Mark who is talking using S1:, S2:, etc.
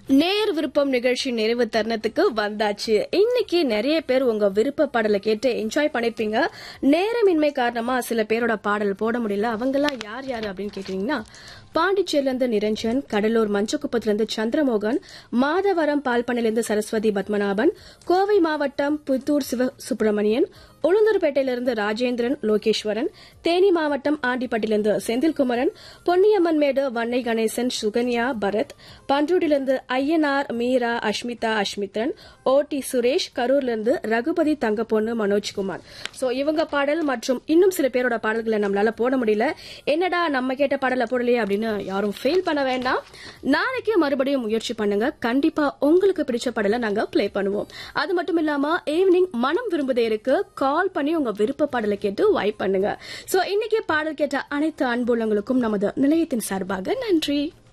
S1: நேர் விருப்பம் நிகழ்ச்சி நிறைவு தருணத்துக்கு வந்தாச்சு இன்னைக்கு நிறைய பேர் உங்க விருப்ப பாடலை கேட்டு என்ஜாய் பண்ணிருப்பீங்க நேரமின்மை காரணமா சில பேரோட பாடல் போட முடியல அவங்கெல்லாம் யார் யாரு அப்படின்னு கேட்டீங்கன்னா பாண்டிச்சேரில இருந்து நிரஞ்சன் கடலூர் மஞ்சக்குப்பத்துல இருந்து சந்திரமோகன் மாதவரம் பால்பண்ணிலிருந்து சரஸ்வதி பத்மநாபன் கோவை மாவட்டம் புத்தூர் சிவ சுப்பிரமணியன் உளுந்தூர்பேட்டையிலிருந்து ராஜேந்திரன் லோகேஸ்வரன் தேனி மாவட்டம் ஆண்டிப்பட்டிலிருந்து செந்தில்குமரன் பொன்னியம்மன் மேடு வன்னை கணேசன் சுகன்யா பரத் பன்றூரிலிருந்து ஐயனார் மீரா அஷ்மிதா அஷ்மித்ரன் ஓ டி சுரேஷ் கரூர்லிருந்து ரகுபதி தங்கப்பொண்ணு மனோஜ்குமார் சோ இவங்க பாடல் மற்றும் இன்னும் சில பேரோட பாடல்களை நம்மளால போட முடியல என்னடா நம்ம கேட்ட பாடலை போடலையே அப்படின்னு யாரும் ஃபெயில் பண்ண வேண்டாம் நாளைக்கு மறுபடியும் முயற்சி பண்ணுங்க கண்டிப்பா உங்களுக்கு பிடிச்ச பாடலை நாங்க ப்ளே பண்ணுவோம் அது மட்டும் இல்லாம ஈவினிங் மனம் விரும்புதே இருக்கு கால் பண்ணி உங்க விருப்ப பாடலை கேட்டு வைப் பண்ணுங்க சோ இன்னைக்கு பாடல் கேட்ட அனைத்து அன்புள்ளங்களுக்கும் நமது நிலையத்தின் சார்பாக நன்றி